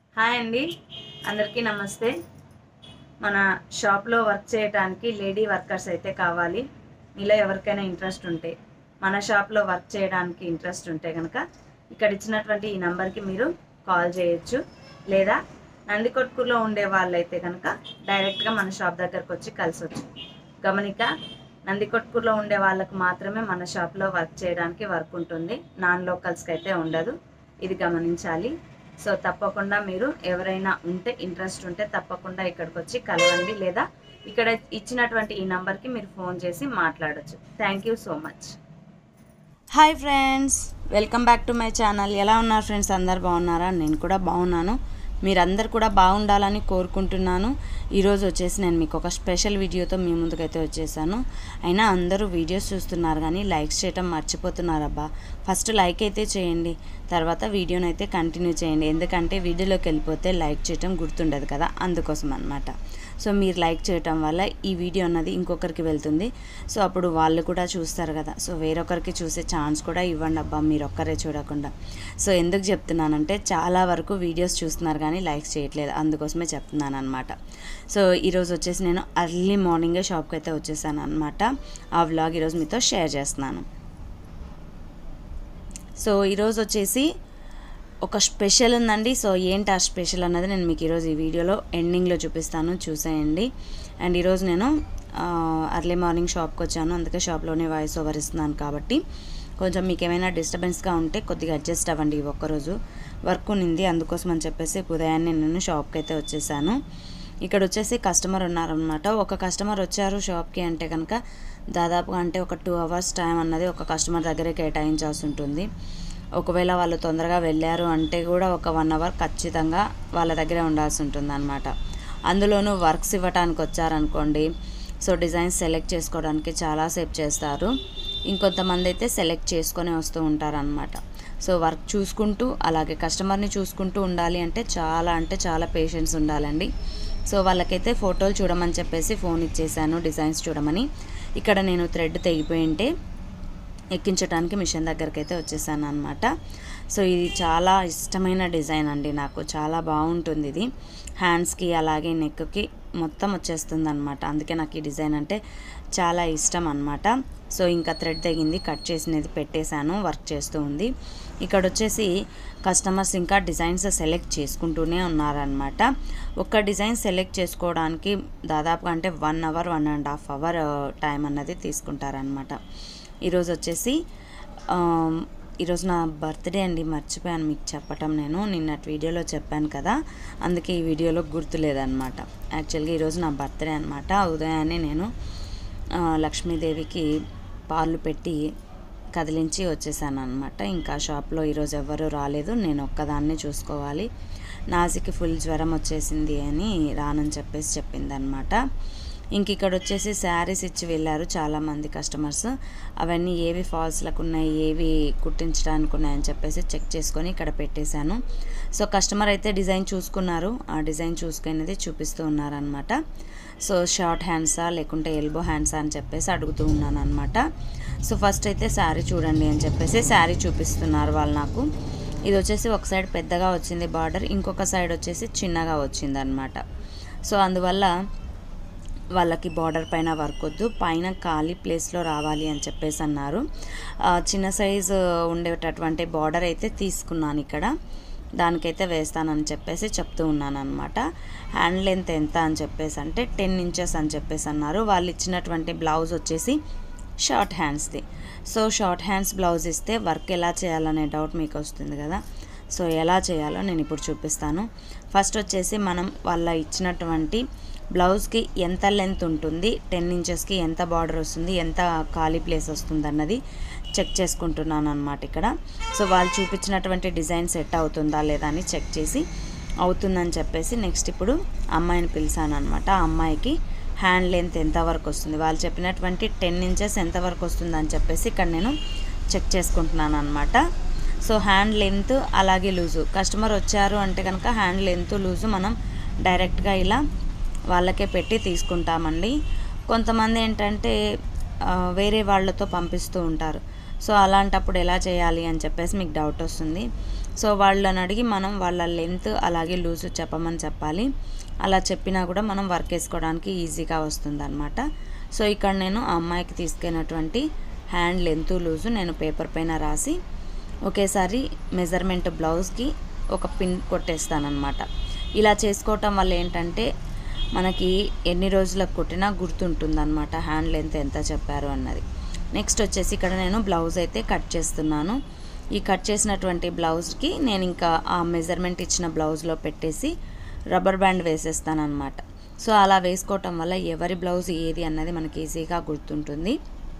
Hi అండి అందరికీ నమస్తే మన షాప్లో వర్క్ చేయడానికి లేడీ వర్కర్స్ అయితే కావాలి మీలో ఎవరికైనా ఇంట్రెస్ట్ ఉంటే మన షాప్లో వర్క్ చేయడానికి ఇంట్రెస్ట్ ఉంటే కనుక ఇక్కడ ఇచ్చినటువంటి ఈ నెంబర్కి మీరు కాల్ చేయొచ్చు లేదా నందికొట్కూరులో ఉండే వాళ్ళైతే కనుక డైరెక్ట్గా మన షాప్ దగ్గరకు వచ్చి కలిసొచ్చు గమనిక నందికొట్కూరులో ఉండే వాళ్ళకు మాత్రమే మన షాప్లో వర్క్ చేయడానికి వర్క్ ఉంటుంది నాన్ లోకల్స్కి అయితే ఉండదు ఇది గమనించాలి సో తప్పకుండా మీరు ఎవరైనా ఉంటే ఇంట్రెస్ట్ ఉంటే తప్పకుండా ఇక్కడికి వచ్చి కలవండి లేదా ఇక్కడ ఇచ్చినటువంటి ఈ నంబర్కి మీరు ఫోన్ చేసి మాట్లాడొచ్చు thank you so much hi friends welcome back to my channel ఎలా ఉన్నారు ఫ్రెండ్స్ అందరు బాగున్నారా నేను కూడా బాగున్నాను మీరందరు కూడా బాగుండాలని కోరుకుంటున్నాను ఈరోజు వచ్చేసి నేను మీకు ఒక స్పెషల్ వీడియోతో మీ ముందుకైతే వచ్చేసాను అయినా అందరూ వీడియోస్ చూస్తున్నారు కానీ లైక్స్ చేయటం మర్చిపోతున్నారబ్బా ఫస్ట్ లైక్ అయితే చేయండి తర్వాత వీడియోని అయితే కంటిన్యూ చేయండి ఎందుకంటే వీడియోలోకి వెళ్ళిపోతే లైక్ చేయటం గుర్తుండదు కదా అందుకోసం అనమాట సో మీరు లైక్ చేయటం వల్ల ఈ వీడియో అన్నది ఇంకొకరికి వెళ్తుంది సో అప్పుడు వాళ్ళు కూడా చూస్తారు కదా సో వేరొకరికి చూసే ఛాన్స్ కూడా ఇవ్వండి అబ్బా మీరు ఒక్కరే చూడకుండా సో ఎందుకు చెప్తున్నానంటే చాలా వరకు వీడియోస్ చూస్తున్నారు కానీ లైక్స్ చేయట్లేదు అందుకోసమే చెప్తున్నాను అనమాట సో ఈరోజు వచ్చేసి నేను అర్లీ మార్నింగే షాప్కి అయితే వచ్చేసాను అనమాట ఆ వ్లాగ్ ఈరోజు మీతో షేర్ చేస్తున్నాను సో ఈరోజు వచ్చేసి ఒక స్పెషల్ ఉందండి సో ఏంటి ఆ స్పెషల్ అన్నది నేను మీకు ఈరోజు ఈ వీడియోలో ఎండింగ్లో చూపిస్తాను చూసేయండి అండ్ ఈరోజు నేను అర్లీ మార్నింగ్ షాప్కి వచ్చాను అందుకే షాప్లోనే వాయిస్ ఓవర్ ఇస్తున్నాను కాబట్టి కొంచెం మీకు ఏమైనా డిస్టర్బెన్స్గా ఉంటే కొద్దిగా అడ్జస్ట్ అవ్వండి ఈ ఒక్కరోజు వర్క్ ఉన్నింది అందుకోసం అని చెప్పేసి ఉదయాన్నే నేను షాప్కి అయితే వచ్చేసాను ఇక్కడ వచ్చేసి కస్టమర్ ఉన్నారనమాట ఒక కస్టమర్ వచ్చారు షాప్కి అంటే కనుక దాదాపుగా అంటే ఒక టూ అవర్స్ టైం అన్నది ఒక కస్టమర్ దగ్గరే కేటాయించాల్సి ఉంటుంది ఒకవేళ వాళ్ళు తొందరగా వెళ్ళారు అంటే కూడా ఒక వన్ అవర్ ఖచ్చితంగా వాళ్ళ దగ్గరే ఉండాల్సి ఉంటుంది అనమాట అందులోనూ వర్క్స్ ఇవ్వడానికి వచ్చారనుకోండి సో డిజైన్స్ సెలెక్ట్ చేసుకోవడానికి చాలాసేపు చేస్తారు ఇంకొంతమంది అయితే సెలెక్ట్ చేసుకొని వస్తూ ఉంటారనమాట సో వర్క్ చూసుకుంటూ అలాగే కస్టమర్ని చూసుకుంటూ ఉండాలి అంటే చాలా అంటే చాలా పేషెన్స్ ఉండాలండి సో వాళ్ళకైతే ఫోటోలు చూడమని చెప్పేసి ఫోన్ ఇచ్చేసాను డిజైన్స్ చూడమని ఇక్కడ నేను థ్రెడ్ తెగిపోయి ఉంటే ఎక్కించడానికి మిషన్ దగ్గరికి అయితే వచ్చేసాను అనమాట సో ఇది చాలా ఇష్టమైన డిజైన్ అండి నాకు చాలా బాగుంటుంది ఇది హ్యాండ్స్కి అలాగే నెక్కి మొత్తం వచ్చేస్తుంది అనమాట అందుకే నాకు ఈ డిజైన్ అంటే చాలా ఇష్టం అనమాట సో ఇంకా థ్రెడ్ తెగింది కట్ చేసినది పెట్టేశాను వర్క్ చేస్తూ ఉంది ఇక్కడ వచ్చేసి కస్టమర్స్ ఇంకా డిజైన్స్ సెలెక్ట్ చేసుకుంటూనే ఉన్నారనమాట ఒక డిజైన్ సెలెక్ట్ చేసుకోవడానికి దాదాపుగా అంటే one hour one and half hour time అన్నది తీసుకుంటారనమాట ఈరోజు వచ్చేసి ఈరోజు నా బర్త్డే అండి మర్చిపోయాను మీకు చెప్పటం నేను నిన్నటి వీడియోలో చెప్పాను కదా అందుకే ఈ వీడియోలో గుర్తులేదనమాట యాక్చువల్గా ఈరోజు నా బర్త్డే అనమాట ఉదయాన్నే నేను లక్ష్మీదేవికి పాలు పెట్టి కదిలించి వచ్చేసాను అనమాట ఇంకా షాప్లో ఈరోజు ఎవ్వరూ రాలేదు నేను ఒక్కదాన్నే చూసుకోవాలి నాజికి ఫుల్ జ్వరం వచ్చేసింది అని రానని చెప్పేసి చెప్పిందనమాట ఇంక ఇక్కడ వచ్చేసి శారీస్ ఇచ్చి వెళ్ళారు చాలామంది కస్టమర్స్ అవన్నీ ఏవి ఫాల్స్లకు ఉన్నాయి ఏవి కుట్టించడానికి ఉన్నాయని చెప్పేసి చెక్ చేసుకొని ఇక్కడ పెట్టేశాను సో కస్టమర్ అయితే డిజైన్ చూసుకున్నారు ఆ డిజైన్ చూసుకునేది చూపిస్తూ ఉన్నారనమాట సో షార్ట్ హ్యాండ్సా లేకుంటే ఎల్బో హ్యాండ్సా అని చెప్పేసి అడుగుతూ ఉన్నాను అనమాట సో ఫస్ట్ అయితే శారీ చూడండి అని చెప్పేసి శారీ చూపిస్తున్నారు వాళ్ళు నాకు ఇది వచ్చేసి ఒక సైడ్ పెద్దగా వచ్చింది బార్డర్ ఇంకొక సైడ్ వచ్చేసి చిన్నగా వచ్చింది అనమాట సో అందువల్ల వాళ్ళకి బార్డర్ పైన వర్క్ వద్దు పైన ఖాళీ ప్లేస్లో రావాలి అని చెప్పేసి అన్నారు చిన్న సైజు ఉండేటటువంటి బార్డర్ అయితే తీసుకున్నాను ఇక్కడ దానికైతే వేస్తానని చెప్పేసి చెప్తూ ఉన్నాను అనమాట హ్యాండ్ లెంత్ ఎంత అని చెప్పేసి అంటే టెన్ ఇంచెస్ అని చెప్పేసి అన్నారు వాళ్ళు ఇచ్చినటువంటి బ్లౌజ్ వచ్చేసి షార్ట్ హ్యాండ్స్ది సో షార్ట్ హ్యాండ్స్ బ్లౌజ్ ఇస్తే వర్క్ ఎలా చేయాలనే డౌట్ మీకు వస్తుంది కదా సో ఎలా చేయాలో నేను ఇప్పుడు చూపిస్తాను ఫస్ట్ వచ్చేసి మనం వాళ్ళ ఇచ్చినటువంటి బ్లౌజ్కి ఎంత లెంత్ ఉంటుంది టెన్ ఇంచెస్కి ఎంత బార్డర్ వస్తుంది ఎంత ఖాళీ ప్లేస్ వస్తుంది అన్నది చెక్ చేసుకుంటున్నాను అనమాట ఇక్కడ సో వాళ్ళు చూపించినటువంటి డిజైన్ సెట్ అవుతుందా లేదా అని చెక్ చేసి అవుతుందని చెప్పేసి నెక్స్ట్ ఇప్పుడు అమ్మాయిని పిలిచాను అనమాట ఆ అమ్మాయికి హ్యాండ్ లెంత్ ఎంతవరకు వస్తుంది వాళ్ళు చెప్పినటువంటి టెన్ ఇంచెస్ ఎంతవరకు వస్తుంది అని చెప్పేసి ఇక్కడ నేను చెక్ చేసుకుంటున్నాను అనమాట సో హ్యాండ్ లెంత్ అలాగే లూజు కస్టమర్ వచ్చారు అంటే కనుక హ్యాండ్ లెంత్ లూజు మనం డైరెక్ట్గా ఇలా వాళ్ళకే పెట్టి తీసుకుంటామండి కొంతమంది ఏంటంటే వేరే వాళ్ళతో పంపిస్తూ ఉంటారు సో అలాంటప్పుడు ఎలా చేయాలి అని చెప్పేసి మీకు డౌట్ వస్తుంది సో వాళ్ళని అడిగి మనం వాళ్ళ లెంత్ అలాగే లూజ్ చెప్పమని చెప్పాలి అలా చెప్పినా కూడా మనం వర్క్ వేసుకోవడానికి ఈజీగా వస్తుంది అనమాట సో ఇక్కడ నేను ఆ అమ్మాయికి తీసుకెళ్ళినటువంటి హ్యాండ్ లెంత్ లూజు నేను పేపర్ పైన రాసి ఒకేసారి మెజర్మెంట్ బ్లౌజ్కి ఒక పిన్ కొట్టేస్తానమాట ఇలా చేసుకోవటం వల్ల ఏంటంటే మనకి ఎన్ని రోజులకు కుట్టినా గుర్తుంటుందన్నమాట హ్యాండ్ లెంత్ ఎంత చెప్పారు అన్నది నెక్స్ట్ వచ్చేసి ఇక్కడ నేను బ్లౌజ్ అయితే కట్ చేస్తున్నాను ఈ కట్ చేసినటువంటి బ్లౌజ్కి నేను ఇంకా ఆ మెజర్మెంట్ ఇచ్చిన బ్లౌజ్లో పెట్టేసి రబ్బర్ బ్యాండ్ వేసేస్తాను అనమాట సో అలా వేసుకోవటం వల్ల ఎవరి బ్లౌజ్ ఏది అన్నది మనకి ఈజీగా గుర్తుంటుంది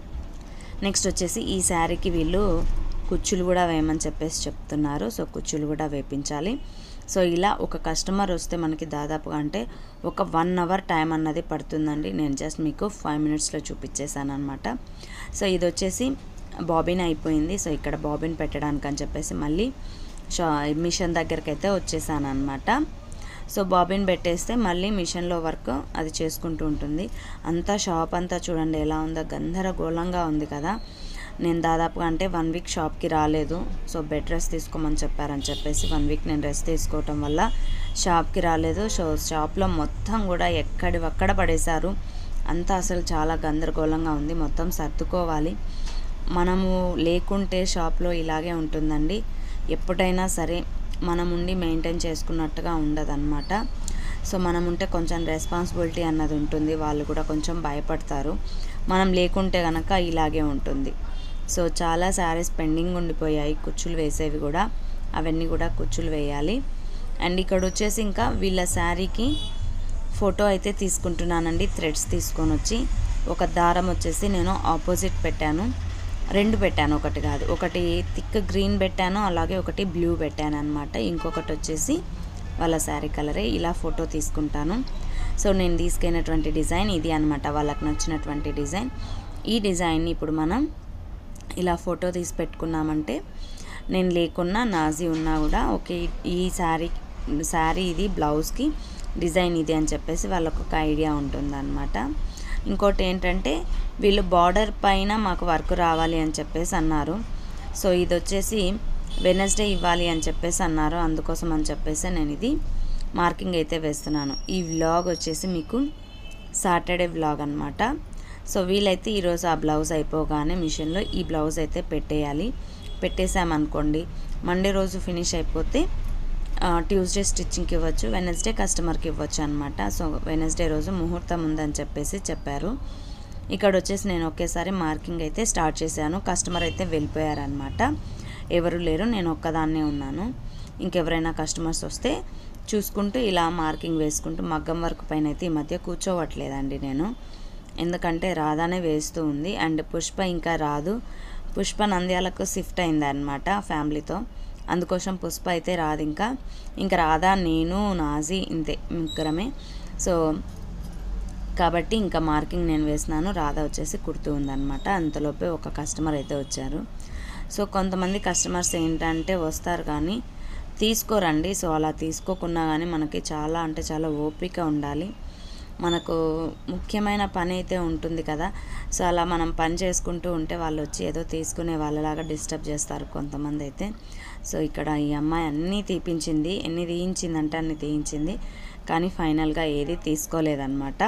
నెక్స్ట్ వచ్చేసి ఈ శారీకి వీళ్ళు కుచ్చులు కూడా వేయమని చెప్పేసి చెప్తున్నారు సో కుచ్చులు కూడా వేపించాలి సో ఇలా ఒక కస్టమర్ వస్తే మనకి దాదాపుగా అంటే ఒక వన్ అవర్ టైం అన్నది పడుతుందండి నేను జస్ట్ మీకు ఫైవ్ మినిట్స్లో చూపించేశాను అనమాట సో ఇది వచ్చేసి బాబిన్ అయిపోయింది సో ఇక్కడ బాబిన్ పెట్టడానికి అని చెప్పేసి మళ్ళీ షా మిషన్ దగ్గరికి అయితే వచ్చేసాను అనమాట సో బాబిన్ పెట్టేస్తే మళ్ళీ మిషన్లో వర్క్ అది చేసుకుంటూ ఉంటుంది అంతా షాప్ అంతా చూడండి ఎలా ఉందో గందరగోళంగా ఉంది కదా నేను దాదాపుగా అంటే వన్ వీక్ షాప్కి రాలేదు సో బెడ్ రెస్ట్ తీసుకోమని చెప్పారని చెప్పేసి వన్ వీక్ నేను రెస్ట్ తీసుకోవటం వల్ల షాప్కి రాలేదు సో షాప్లో మొత్తం కూడా ఎక్కడి ఒక్కడ పడేశారు అంతా అసలు చాలా గందరగోళంగా ఉంది మొత్తం సర్దుకోవాలి మనము లేకుంటే షాప్లో ఇలాగే ఉంటుందండి ఎప్పుడైనా సరే మనం ఉండి మెయింటైన్ చేసుకున్నట్టుగా ఉండదన్నమాట సో మనం ఉంటే కొంచెం రెస్పాన్సిబిలిటీ అన్నది ఉంటుంది వాళ్ళు కూడా కొంచెం భయపడతారు మనం లేకుంటే కనుక ఇలాగే ఉంటుంది సో చాలా శారీస్ పెండింగ్ ఉండిపోయాయి కుచ్చులు వేసేవి కూడా అవన్నీ కూడా కుచ్చులు వేయాలి అండ్ ఇక్కడ వచ్చేసి ఇంకా వీళ్ళ శారీకి ఫోటో అయితే తీసుకుంటున్నానండి థ్రెడ్స్ తీసుకొని వచ్చి ఒక దారం వచ్చేసి నేను ఆపోజిట్ పెట్టాను రెండు పెట్టాను ఒకటి కాదు ఒకటి థిక్ గ్రీన్ పెట్టాను అలాగే ఒకటి బ్లూ పెట్టాను అనమాట ఇంకొకటి వచ్చేసి వాళ్ళ శారీ కలరే ఇలా ఫోటో తీసుకుంటాను సో నేను తీసుకెళ్ళినటువంటి డిజైన్ ఇది అనమాట వాళ్ళకి నచ్చినటువంటి డిజైన్ ఈ డిజైన్ని ఇప్పుడు మనం ఇలా ఫోటో తీసి పెట్టుకున్నామంటే నేను లేకున్నా నాజీ ఉన్నా కూడా ఓకే ఈ శారీ శారీ ఇది బ్లౌజ్కి డిజైన్ ఇది అని చెప్పేసి వాళ్ళకు ఒక ఐడియా ఉంటుందన్నమాట ఇంకోటి ఏంటంటే వీళ్ళు బార్డర్ పైన మాకు వర్క్ రావాలి అని చెప్పేసి అన్నారు సో ఇది వచ్చేసి వెనస్డే ఇవ్వాలి అని చెప్పేసి అన్నారు అందుకోసం అని చెప్పేసి నేను ఇది మార్కింగ్ అయితే వేస్తున్నాను ఈ వ్లాగ్ వచ్చేసి మీకు సాటర్డే వ్లాగ్ అనమాట సో వీలైతే ఈరోజు ఆ బ్లౌజ్ అయిపోగానే మిషన్లో ఈ బ్లౌజ్ అయితే పెట్టేయాలి పెట్టేసామనుకోండి మండే రోజు ఫినిష్ అయిపోతే ట్యూస్డే స్టిచ్చింగ్కి ఇవ్వచ్చు వెనస్డే కస్టమర్కి ఇవ్వచ్చు అనమాట సో వెనస్డే రోజు ముహూర్తం ఉందని చెప్పేసి చెప్పారు ఇక్కడ వచ్చేసి నేను ఒకేసారి మార్కింగ్ అయితే స్టార్ట్ చేశాను కస్టమర్ అయితే వెళ్ళిపోయారనమాట ఎవరు లేరు నేను ఒక్కదాన్నే ఉన్నాను ఇంకెవరైనా కస్టమర్స్ వస్తే చూసుకుంటూ ఇలా మార్కింగ్ వేసుకుంటూ మగ్గం వర్క్ పైన అయితే ఈ మధ్య కూర్చోవట్లేదండి నేను ఎందుకంటే రాధానే వేస్తూ ఉంది అండ్ పుష్ప ఇంకా రాదు పుష్ప నంద్యాలకు షిఫ్ట్ అయింది అనమాట ఫ్యామిలీతో అందుకోసం పుష్ప అయితే రాదు ఇంకా ఇంకా రాధా నేను నాజీ ఇంతే ముగ్గురమే సో కాబట్టి ఇంకా మార్కింగ్ నేను వేసినాను రాధా వచ్చేసి కుడుతూ ఉందన్నమాట అంతలోపే ఒక కస్టమర్ అయితే వచ్చారు సో కొంతమంది కస్టమర్స్ ఏంటంటే వస్తారు కానీ తీసుకోరండి సో అలా తీసుకోకున్నా కానీ మనకి చాలా అంటే చాలా ఓపిక ఉండాలి మనకు ముఖ్యమైన పని అయితే ఉంటుంది కదా సో అలా మనం పని చేసుకుంటూ ఉంటే వాళ్ళు వచ్చి ఏదో తీసుకునే వాళ్ళలాగా డిస్టర్బ్ చేస్తారు కొంతమంది అయితే సో ఇక్కడ ఈ అమ్మాయి అన్నీ తీపించింది ఎన్ని తీయించిందంటే అన్ని తీయించింది కానీ ఫైనల్గా ఏది తీసుకోలేదన్నమాట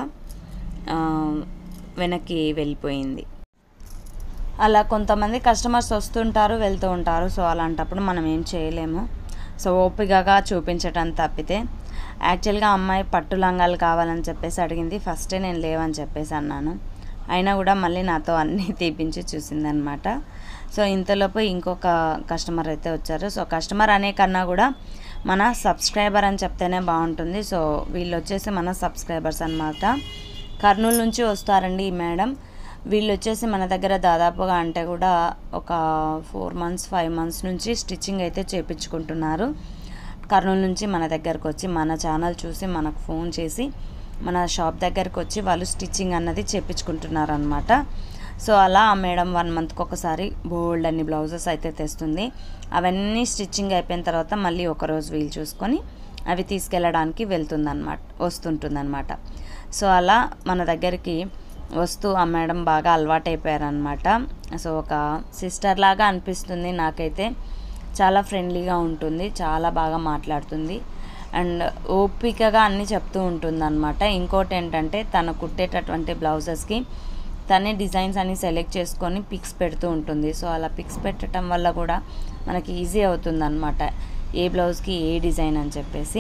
వెనక్కి వెళ్ళిపోయింది అలా కొంతమంది కస్టమర్స్ వస్తుంటారు వెళ్తూ ఉంటారు సో అలాంటప్పుడు మనం ఏం చేయలేము సో ఓపికగా చూపించటం తప్పితే యాక్చువల్గా అమ్మాయి పట్టు లంగాలు కావాలని చెప్పేసి అడిగింది ఫస్టే నేను లేవని చెప్పేసి అన్నాను అయినా కూడా మళ్ళీ నాతో అన్నీ తీపించి చూసిందనమాట సో ఇంతలోపు ఇంకొక కస్టమర్ అయితే వచ్చారు సో కస్టమర్ అనే కన్నా కూడా మన సబ్స్క్రైబర్ అని చెప్తేనే బాగుంటుంది సో వీళ్ళు వచ్చేసి మన సబ్స్క్రైబర్స్ అనమాట కర్నూలు నుంచి వస్తారండి ఈ మేడం వీళ్ళు వచ్చేసి మన దగ్గర దాదాపుగా అంటే కూడా ఒక ఫోర్ మంత్స్ ఫైవ్ మంత్స్ నుంచి స్టిచ్చింగ్ అయితే చేపించుకుంటున్నారు కర్నూలు నుంచి మన దగ్గరకు వచ్చి మన ఛానల్ చూసి మనకు ఫోన్ చేసి మన షాప్ దగ్గరకు వచ్చి వాళ్ళు స్టిచ్చింగ్ అన్నది చేపించుకుంటున్నారు అనమాట సో అలా ఆ మేడం వన్ మంత్కి ఒకసారి బోల్డ్ అన్ని బ్లౌజెస్ అయితే తెస్తుంది అవన్నీ స్టిచ్చింగ్ అయిపోయిన తర్వాత మళ్ళీ ఒకరోజు వీలు చూసుకొని అవి తీసుకెళ్ళడానికి వెళ్తుందన్నమాట వస్తుంటుందన్నమాట సో అలా మన దగ్గరికి వస్తూ ఆ మేడం బాగా అలవాటైపోయారనమాట సో ఒక సిస్టర్ లాగా అనిపిస్తుంది నాకైతే చాలా ఫ్రెండ్లీగా ఉంటుంది చాలా బాగా మాట్లాడుతుంది అండ్ ఓపికగా అన్నీ చెప్తూ ఉంటుంది అనమాట ఇంకోటి ఏంటంటే తను కుట్టేటటువంటి బ్లౌజెస్కి తనే డిజైన్స్ అన్ని సెలెక్ట్ చేసుకొని పిక్స్ పెడుతూ ఉంటుంది సో అలా పిక్స్ పెట్టడం వల్ల కూడా మనకి ఈజీ అవుతుంది అనమాట ఏ బ్లౌజ్కి ఏ డిజైన్ అని చెప్పేసి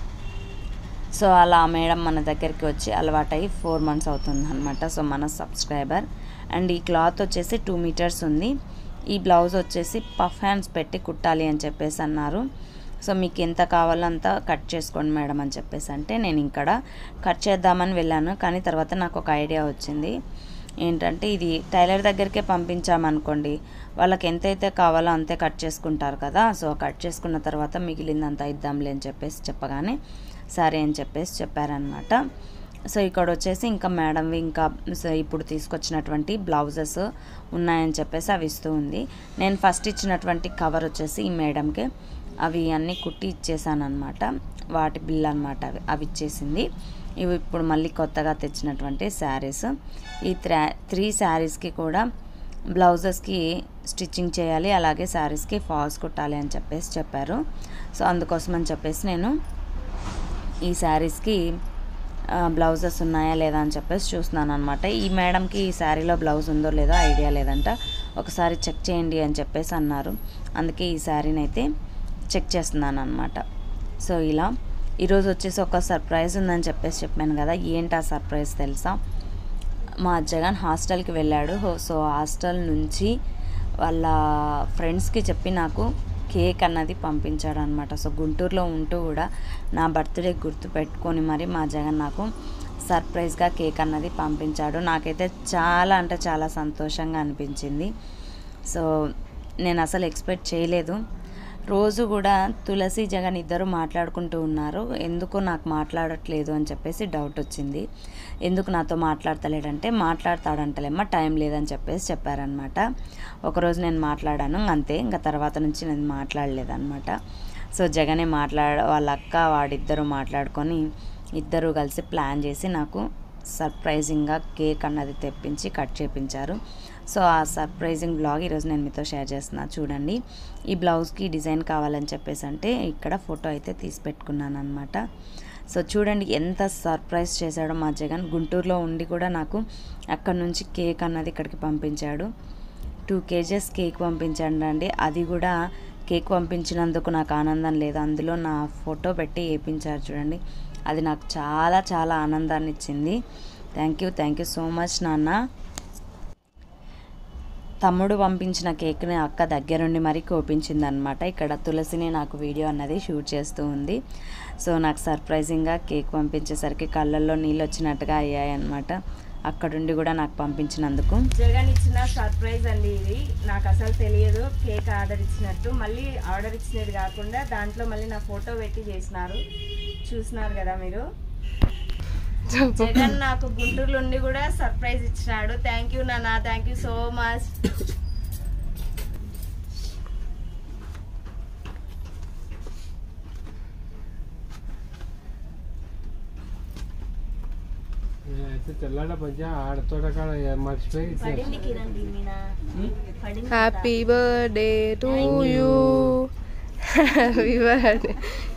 సో అలా ఆ మేడం మన దగ్గరికి వచ్చి అలవాటై ఫోర్ మంత్స్ అవుతుంది అనమాట సో మన సబ్స్క్రైబర్ అండ్ ఈ క్లాత్ వచ్చేసి టూ మీటర్స్ ఉంది ఈ బ్లౌజ్ వచ్చేసి పఫ్ హ్యాండ్స్ పెట్టి కుట్టాలి అని చెప్పేసి అన్నారు సో మీకు ఎంత కావాలో అంత కట్ చేసుకోండి మేడం అని చెప్పేసి అంటే నేను ఇక్కడ కట్ చేద్దామని వెళ్ళాను కానీ తర్వాత నాకు ఒక ఐడియా వచ్చింది ఏంటంటే ఇది టైలర్ దగ్గరికే పంపించామనుకోండి వాళ్ళకి ఎంతైతే కావాలో అంతే కట్ చేసుకుంటారు కదా సో కట్ చేసుకున్న తర్వాత మిగిలిందంతా ఇద్దాంలే అని చెప్పేసి చెప్పగానే సరే అని చెప్పేసి చెప్పారనమాట సో ఇక్కడ వచ్చేసి ఇంకా మేడంవి ఇంకా సో ఇప్పుడు తీసుకొచ్చినటువంటి బ్లౌజెస్ ఉన్నాయని చెప్పేసి అవి ఇస్తూ ఉంది నేను ఫస్ట్ ఇచ్చినటువంటి కవర్ వచ్చేసి ఈ మేడంకి అవి అన్నీ కుట్టి ఇచ్చేసాను అనమాట వాటి బిల్ అనమాట అవి అవి ఇచ్చేసింది ఇవి ఇప్పుడు మళ్ళీ కొత్తగా తెచ్చినటువంటి శారీస్ ఈ త్రా త్రీ శారీస్కి కూడా బ్లౌజెస్కి స్టిచ్చింగ్ చేయాలి అలాగే శారీస్కి ఫాల్స్ కుట్టాలి అని చెప్పేసి చెప్పారు సో అందుకోసం అని చెప్పేసి నేను ఈ శారీస్కి బ్లౌజెస్ ఉన్నాయా లేదా అని చెప్పేసి చూస్తున్నాను అనమాట ఈ మేడంకి ఈ శారీలో బ్లౌజ్ ఉందో లేదో ఐడియా లేదంట ఒకసారి చెక్ చేయండి అని చెప్పేసి అన్నారు అందుకే ఈ శారీని అయితే చెక్ చేస్తున్నాను అనమాట సో ఇలా ఈరోజు వచ్చేసి ఒక సర్ప్రైజ్ ఉందని చెప్పేసి చెప్పాను కదా ఏంటి ఆ సర్ప్రైజ్ తెలుసా మా జగన్ హాస్టల్కి వెళ్ళాడు హో- సో హాస్టల్ నుంచి వాళ్ళ ఫ్రెండ్స్కి చెప్పి నాకు కేక్ అన్నది పంపించాడు అనమాట సో గుంటూరులో ఉంటూ కూడా నా బర్త్డే గుర్తు పెట్టుకొని మరి మా జగన్ నాకు సర్ప్రైజ్గా కేక్ అన్నది పంపించాడు నాకైతే చాలా అంటే చాలా సంతోషంగా అనిపించింది సో నేను అసలు ఎక్స్పెక్ట్ చేయలేదు రోజు కూడా తులసి జగన్ ఇద్దరు మాట్లాడుకుంటూ ఉన్నారు ఎందుకు నాకు మాట్లాడట్లేదు అని చెప్పేసి డౌట్ వచ్చింది ఎందుకు నాతో మాట్లాడతలేడంటే మాట్లాడతాడంటలేమ్మా టైం లేదని చెప్పేసి చెప్పారనమాట ఒకరోజు నేను మాట్లాడాను అంతే ఇంకా తర్వాత నుంచి నేను మాట్లాడలేదన్నమాట సో జగనే మాట్లాడ వాళ్ళ అక్క వాడిద్దరు మాట్లాడుకొని ఇద్దరు కలిసి ప్లాన్ చేసి నాకు సర్ప్రైజింగ్గా కేక్ అన్నది తెప్పించి కట్ చేపించారు సో ఆ సర్ప్రైజింగ్ బ్లాగ్ ఈరోజు నేను మీతో షేర్ చేస్తున్నా చూడండి ఈ బ్లౌజ్కి డిజైన్ కావాలని చెప్పేసి అంటే ఇక్కడ ఫోటో అయితే తీసి పెట్టుకున్నాను అనమాట సో చూడండి ఎంత సర్ప్రైజ్ చేశాడో మా జగన్ గుంటూరులో ఉండి కూడా నాకు అక్కడ నుంచి కేక్ అన్నది ఇక్కడికి పంపించాడు టూ కేజెస్ కేక్ పంపించండి అండి అది కూడా కేక్ పంపించినందుకు నాకు ఆనందం లేదు అందులో నా ఫోటో పెట్టి వేయించారు చూడండి అది నాకు చాలా చాలా ఆనందాన్ని ఇచ్చింది thank you thank you so much నాన్న తమ్ముడు పంపించిన కేక్ని అక్క దగ్గరుండి మరీ కోపించింది అనమాట ఇక్కడ తులసిని నాకు వీడియో అన్నది షూట్ చేస్తూ ఉంది సో నాకు సర్ప్రైజింగ్గా కేక్ పంపించేసరికి కళ్ళల్లో నీళ్ళు వచ్చినట్టుగా అయ్యాయి అనమాట అక్కడుండి కూడా నాకు పంపించినందుకు జగన్ ఇచ్చిన సర్ప్రైజ్ అండి ఇది నాకు అసలు తెలియదు కేక్ ఆర్డర్ ఇచ్చినట్టు మళ్ళీ ఆర్డర్ ఇచ్చినది కాకుండా దాంట్లో మళ్ళీ నా ఫోటో పెట్టి చేసినారు చూసినారు కదా మీరు జగన్ నాకు గుంటూరు నుండి కూడా సర్ప్రైజ్ ఇచ్చినాడు థ్యాంక్ యూ నాన్న థ్యాంక్ యూ సో మచ్ అయితే తెల్లాడ మంచిగా ఆడతోట కాడ మర్చిపోయి ఇచ్చేసి. పడింది కిరణ్ మీనా పడింది happy birthday to you happy birthday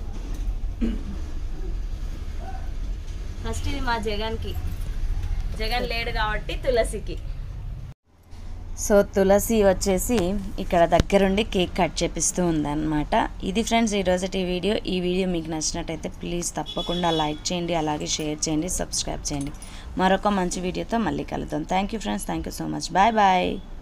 first ఇది మా జగన్ కి జగన్ లేడు కాబట్టి తులసికి సో తులసి వచ్చేసి ఇక్కడ దగ్గరుండి కేక్ కట్ చేపిస్తూ ఉందన్నమాట ఇది ఫ్రెండ్స్ ఈరోజుటి వీడియో ఈ వీడియో మీకు నచ్చినట్టయితే ప్లీజ్ తప్పకుండా లైక్ చేయండి అలాగే షేర్ చేయండి సబ్స్క్రైబ్ చేయండి మరొక మంచి వీడియోతో మళ్ళీ కలుద్దాం thank you friends thank you so much bye bye